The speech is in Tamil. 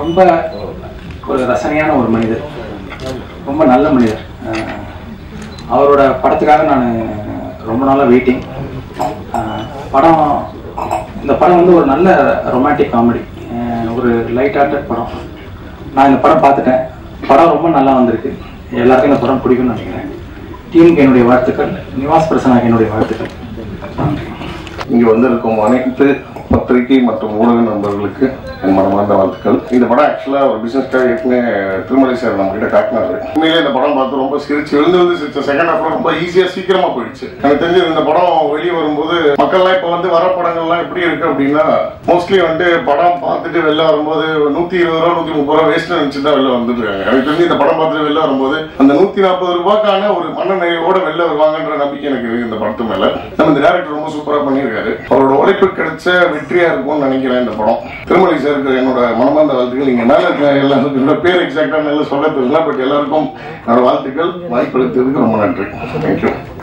ரொம்ப ஒரு ரசனையான ஒரு மனிதர் ரொம்ப நல்ல மனிதர் அஹ் அவரோட படத்துக்காக நான் ரொம்ப நாளாக வெயிட்டிங் படம் இந்த படம் வந்து ஒரு நல்ல ரொமான்டிக் காமெடி ஒரு லைட் ஹார்ட்டட் படம் நான் இந்த படம் பார்த்துட்டேன் படம் ரொம்ப நல்லா வந்திருக்கு எல்லாருக்கும் இந்த படம் பிடிக்கும்னு நினைக்கிறேன் டீமுக்கு என்னுடைய வாழ்த்துக்கள் நிவாஸ் பிரசனாக்கு என்னுடைய வாழ்த்துக்கள் நன்றி இங்க வந்திருக்கும் அனைத்து பத்திரிகை மற்றும் ஊடக நண்பர்களுக்கு என் மனமார்ந்த வாழ்த்துக்கள் இந்த படம் ஆக்சுவலா ஒரு பிசினஸ்க்காக ஏற்கனவே திருமலை சார் நம்ம கிட்ட காட்டினாரு உண்மையிலே இந்த படம் பார்த்து ரொம்ப சிரிச்சு விழுந்து விழுந்து சிரிச்ச செகண்ட் ஹாஃப்ல ரொம்ப ஈஸியா சீக்கிரமா போயிடுச்சு எனக்கு தெரிஞ்சு இந்த படம் வெளியே வரும்போது மக்கள்லாம் இப்ப வந்து வர படங்கள்லாம் எப்படி இருக்கு அப்படின்னா மோஸ்ட்லி வந்து படம் பார்த்துட்டு வெளில வரும்போது நூத்தி இருபது ரூபா நூத்தி முப்பது ரூபா வேஸ்ட் நினைச்சு தான் வெளில வந்துட்டு இருக்காங்க எனக்கு தெரிஞ்சு இந்த படம் பார்த்துட்டு வெளில வரும்போது அந்த நூத்தி நாற்பது ரூபாய்க்கான ஒரு மனநிறைவோட வெளில வருவாங்கன்ற நம்பிக்கை எனக்கு இருக்கு இந்த படத்து மேல நம்ம இந்த டேரக்டர் ரொம்ப சூப்பரா பண்ணியிருக்காரு அவரோட உழைப்பு கிடைச்ச வெற்றியா இருக்கும்னு நினைக்கிறேன் இந்த படம் திருமலை சாருக்கு என்னோட மனமார்ந்த வாழ்த்துக்கள் நீங்க மேல இருக்கிற எல்லாருக்கும் என்னோட பேர் எக்ஸாக்டா நல்லா சொல்ல தெரியல பட் எல்லாருக்கும் என்னோட வாழ்த்துக்கள் வாய்ப்பு அளித்ததுக்கு ரொம்ப நன்றி தேங்க்யூ